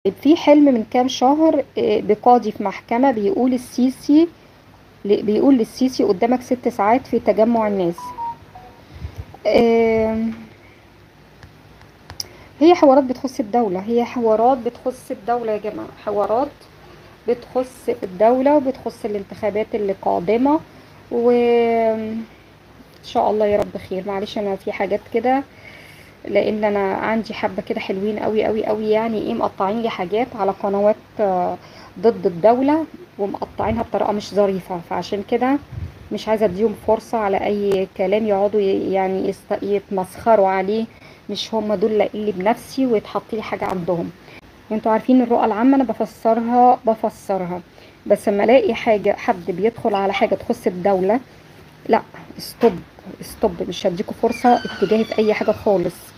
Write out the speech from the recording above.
في حلم من كام شهر آه، بقاضي في محكمة بيقول السيسي بيقول للسيسي قدامك ست ساعات في تجمع الناس آم، هي حوارات بتخص الدولة هي حوارات بتخص الدولة يا جماعة حوارات بتخص الدولة وبتخص الانتخابات اللي قادمة و ان شاء الله يا رب خير معلش انا في حاجات كده لان انا عندي حبة كده حلوين قوي قوي قوي يعني ايه مقطعين لي حاجات على قنوات آه، ضد الدولة ومقطعينها بطريقة مش ظريفة فعشان كده مش عايزة اديهم فرصة على اي كلام يقعدوا ي- يعني يست- يتمسخروا عليه مش هم دول اللي بنفسي ويتحط لي حاجة عندهم انتوا عارفين الرؤى العامة انا بفسرها بفسرها بس لما الاقي حاجة حد بيدخل على حاجة تخص الدولة لا ستوب ستوب مش هديكوا فرصة اتجاهي في اي حاجة خالص